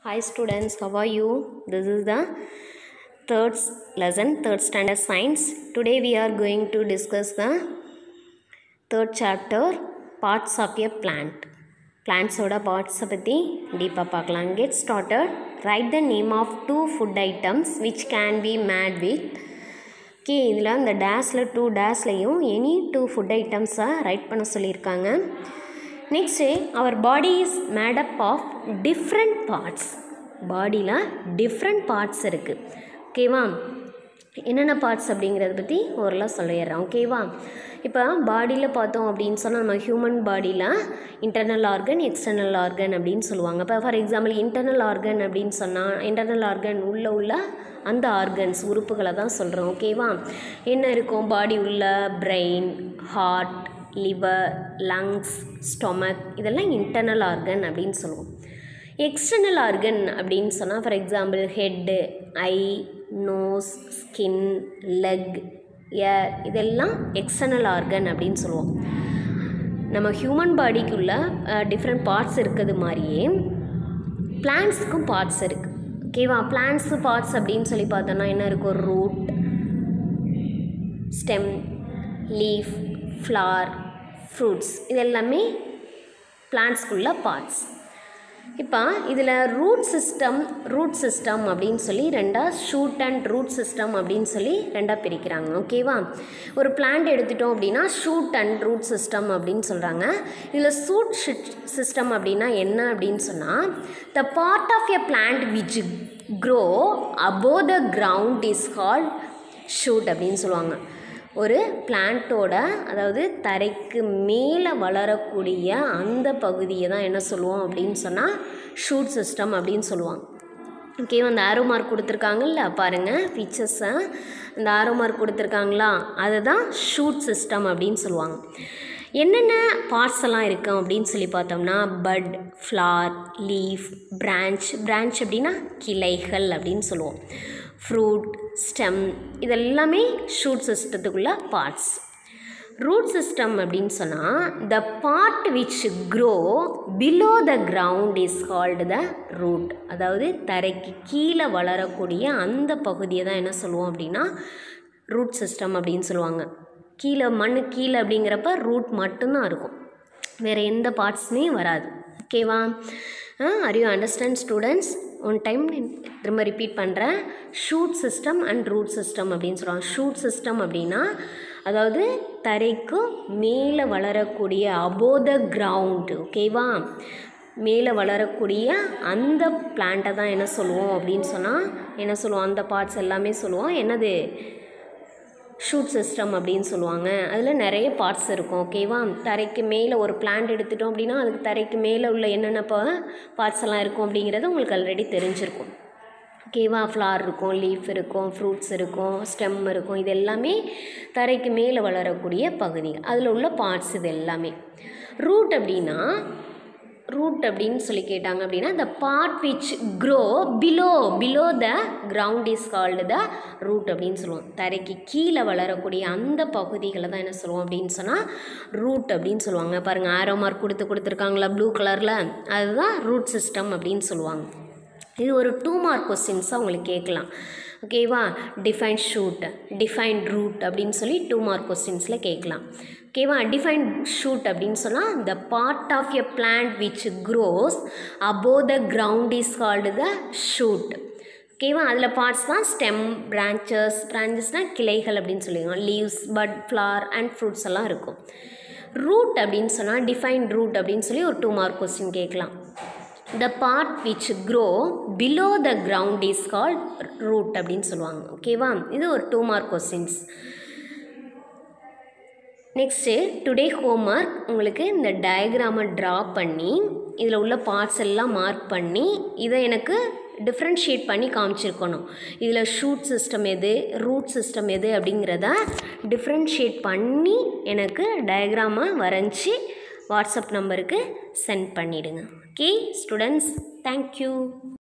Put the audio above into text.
Hi students, how are you? This is the third s- lesson, third standard science. Today we are going to discuss the third chapter, parts of a plant. பிளான்ஸோட பார்ட்ஸை பற்றி டீப்பாக பார்க்கலாம் get started right the name of two food items which can be made with okay இதில் அந்த டேஸில் two டேஸ்லையும் any two food ஐட்டம்ஸை write பண்ண சொல்லியிருக்காங்க next our body is made up of different parts பாடியில் டிஃப்ரெண்ட் பார்ட்ஸ் இருக்குது ஓகேவா என்னென்ன பார்ட்ஸ் அப்படிங்கிறத பற்றி ஓரளவு சொல்லிடுறேன் ஓகேவா இப்போ பாடியில் பார்த்தோம் அப்படின்னு சொன்னால் நம்ம ஹியூமன் பாடியில் இன்டர்னல் ஆர்கன் எக்ஸ்டர்னல் ஆர்கன் அப்படின்னு சொல்லுவாங்க இப்போ ஃபார் எக்ஸாம்பிள் இன்டர்னல் ஆர்கன் அப்படின்னு சொன்னால் இன்டர்னல் ஆர்கன் உள்ள உள்ள அந்த ஆர்கன்ஸ் உறுப்புகளை தான் சொல்கிறோம் ஓகேவா என்ன இருக்கும் பாடி உள்ள brain heart liver lungs stomach இதெல்லாம் இன்டர்னல் ஆர்கன் அப்படின்னு சொல்லுவோம் எக்ஸ்டர்னல் ஆர்கன் அப்படின்னு சொன்னால் for example head eye nose skin leg ear இதெல்லாம் எக்ஸ்டர்னல் ஆர்கன் அப்படின்னு சொல்லுவோம் நம்ம ஹியூமன் பாடிக்குள்ள டிஃப்ரெண்ட் பார்ட்ஸ் இருக்கிறது மாதிரியே பிளான்ஸுக்கும் பார்ட்ஸ் இருக்குது ஓகேவா பிளான்ஸு பார்ட்ஸ் அப்படின்னு சொல்லி பார்த்தோன்னா என்ன இருக்கும் root stem leaf flower fruits இது எல்லாமே பிளான்ஸ்குள்ள பார்ட்ஸ் இப்போ இதில் ரூட் சிஸ்டம் ரூட் சிஸ்டம் அப்படின்னு சொல்லி ரெண்டாக ஷூட் அண்ட் ரூட் சிஸ்டம் அப்படின்னு சொல்லி ரெண்டாக பிரிக்கிறாங்க ஓகேவா ஒரு பிளான்ட் எடுத்துட்டோம் அப்படின்னா ஷூட் அண்ட் ரூட் சிஸ்டம் அப்படின்னு சொல்கிறாங்க இதில் சூட் சிஸ்டம் அப்படின்னா என்ன அப்படின்னு சொன்னால் the part of a plant which grow above the ground is called shoot அப்படின்னு சொல்லுவாங்க ஒரு பிளான்ட்டோட அதாவது தரைக்கு மேலே வளரக்கூடிய அந்த பகுதியை தான் என்ன சொல்லுவோம் அப்படின்னு சொன்னால் ஷூட் சிஸ்டம் அப்படின்னு சொல்லுவாங்க ஓகே அந்த ஆரோ மார்க் கொடுத்துருக்காங்கல்ல பாருங்கள் ஃபீச்சர்ஸை இந்த ஆரோ மார்க் கொடுத்துருக்காங்களா அதுதான் ஷூட் சிஸ்டம் அப்படின்னு சொல்லுவாங்க என்னென்ன பார்ட்ஸ் எல்லாம் இருக்கும் அப்படின்னு சொல்லி பார்த்தோம்னா bud flower leaf branch branch அப்படின்னா கிளைகள் அப்படின்னு சொல்லுவோம் ஃப்ரூட் ஸ்டெம் இதெல்லாமே ஷூட் சிஸ்டத்துக்குள்ள பார்ட்ஸ் ரூட் சிஸ்டம் அப்படின்னு சொன்னால் the part which grow below the ground is called the root அதாவது தரைக்கு கீழே வளரக்கூடிய அந்த பகுதியை தான் என்ன சொல்லுவோம் அப்படின்னா ரூட் சிஸ்டம் அப்படின்னு சொல்லுவாங்க கீழே மண் கீழே அப்படிங்கிறப்ப ரூட் மட்டும்தான் இருக்கும் வேறு எந்த பார்ட்ஸுமே வராது ஓகேவா are you understand students one time திரும்ப ரிப்பீட் பண்ணுறேன் shoot system and root system அப்படின்னு சொல்கிறாங்க ஷூட் சிஸ்டம் அப்படின்னா அதாவது தரைக்கு மேலே வளரக்கூடிய அபோத கிரவுண்டு ஓகேவா மேலே வளரக்கூடிய அந்த பிளான்ட்டை தான் என்ன சொல்லுவோம் அப்படின்னு சொன்னால் என்ன சொல்லுவோம் அந்த பார்ட்ஸ் எல்லாமே சொல்லுவோம் என்னது ஷூட் சிஸ்டம் அப்படின்னு சொல்லுவாங்க அதில் நிறைய பார்ட்ஸ் இருக்கும் ஓகேவா தரைக்கு மேலே ஒரு பிளான்ட் எடுத்துட்டோம் அப்படின்னா அதுக்கு தரைக்கு மேலே உள்ள என்னென்ன பார்ட்ஸ் எல்லாம் இருக்கும் அப்படிங்கிறது உங்களுக்கு ஆல்ரெடி தெரிஞ்சிருக்கும் ஓகேவா ஃப்ளார் இருக்கும் லீஃப் இருக்கும் ஃப்ரூட்ஸ் இருக்கும் ஸ்டெம் இருக்கும் இது எல்லாமே தரைக்கு மேலே வளரக்கூடிய பகுதிகள் அதில் உள்ள பார்ட்ஸ் இது எல்லாமே ரூட் அப்படின்னா ரூட் அப்படின்னு சொல்லி கேட்டாங்க அப்படின்னா the part which grow below below the ground is called the root அப்படின்னு சொல்லுவோம் தரைக்கு கீழே வளரக்கூடிய அந்த பகுதிகளை தான் என்ன சொல்லுவோம் அப்படின்னு சொன்னால் ரூட் அப்படின்னு சொல்லுவாங்க பாருங்கள் ஆரோ மார்க் கொடுத்து கொடுத்துருக்காங்களா ப்ளூ கலரில் அதுதான் ரூட் சிஸ்டம் அப்படின்னு சொல்லுவாங்க இது ஒரு டூ மார்க் கொஸ்டின்ஸாக உங்களுக்கு கேட்கலாம் ஓகேவா டிஃபைன் ஷூட் டிஃபைன் ரூட் அப்படின்னு சொல்லி டூ மார்க் கொஸ்டின்ஸில் கேட்கலாம் ஓகேவா டிஃபைன் ஷூட் அப்படின்னு சொன்னால் the part of a plant which grows above the ground is called the shoot ஓகேவா அதில் பார்ட்ஸ் தான் ஸ்டெம் பிரான்ச்சஸ் பிரான்ச்சஸ்னால் கிளைகள் அப்படின்னு சொல்லுவாங்க leaves bud flower and fruits எல்லாம் இருக்கும் ரூட் அப்படின்னு சொன்னால் டிஃபைன் ரூட் அப்படின்னு சொல்லி ஒரு டூ மார்க் கொஸ்டின் கேட்கலாம் the part which grow below the ground is called root அப்படின்னு சொல்லுவாங்க ஓகேவா இது ஒரு two mark questions next today homework உங்களுக்கு இந்த டயக்ராமை ட்ரா பண்ணி இதில் உள்ள பார்ட்ஸ் எல்லாம் மார்க் பண்ணி இதை எனக்கு டிஃப்ரென்ஷியேட் பண்ணி காமிச்சிருக்கணும் இதில் ஷூட் சிஸ்டம் எது ரூட் சிஸ்டம் எது அப்படிங்கிறத டிஃப்ரென்ஷியேட் பண்ணி எனக்கு டயக்ராமை வரைஞ்சி வாட்ஸ்அப் நம்பருக்கு சென்ட் பண்ணிவிடுங்க ஓகே ஸ்டூடெண்ட்ஸ் தேங்க்யூ